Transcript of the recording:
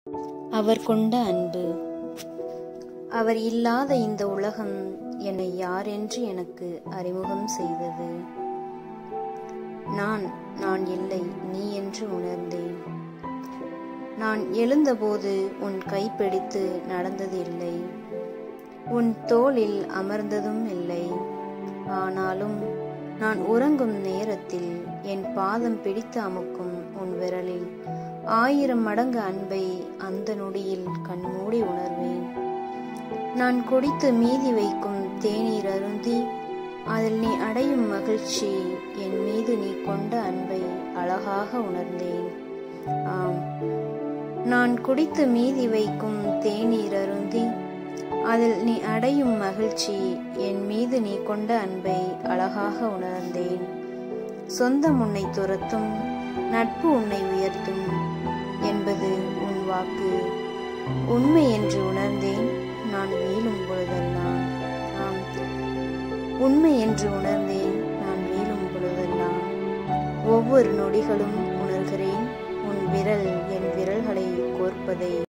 அவர் கொண்ட அன்பு அவர் இல்லாத இந்த உலகம் என்னை யாரென்று எனக்கு அறிமுகம் செய்தது நான் நான் இல்லை நீ என்று உணர்ந்தேன் நான் எழுந்தபோது உன் கைப்பிடித்து நடந்ததில்லை உன் தோளில் அமர்ந்ததும் இல்லை ஆனாலும் நான் உறங்கும் நேரத்தில் என் பாதம் பிடித்து அமுக்கும் உன் விரலில் ஆயிரம் மடங்கு அன்பை அந்த நொடியில் கண்மூடி உணர்வேன் நான் குடித்து மீதி வைக்கும் தேநீர் அருந்தி அதில் நீ அடையும் மகிழ்ச்சி என் மீது நீ கொண்ட அன்பை அழகாக உணர்ந்தேன் ஆம் நான் குடித்து மீதி வைக்கும் தேநீர் அருந்தி அதில் நீ அடையும் மகிழ்ச்சி என் மீது நீ கொண்ட அன்பை அழகாக உணர்ந்தேன் சொந்தம் உன்னை துரத்தும் நட்பு உன்னை உயர்த்தும் என்பது உன் வாக்கு உண்மை என்று உணர்ந்தேன் நான் வீழும் பொழுதெல்லாம் ஆம் உண்மை என்று உணர்ந்தேன் நான் வீழும் பொழுதெல்லாம் ஒவ்வொரு நொடிகளும் உணர்கிறேன் உன் விரல் என் விரல்களை கோர்ப்பதை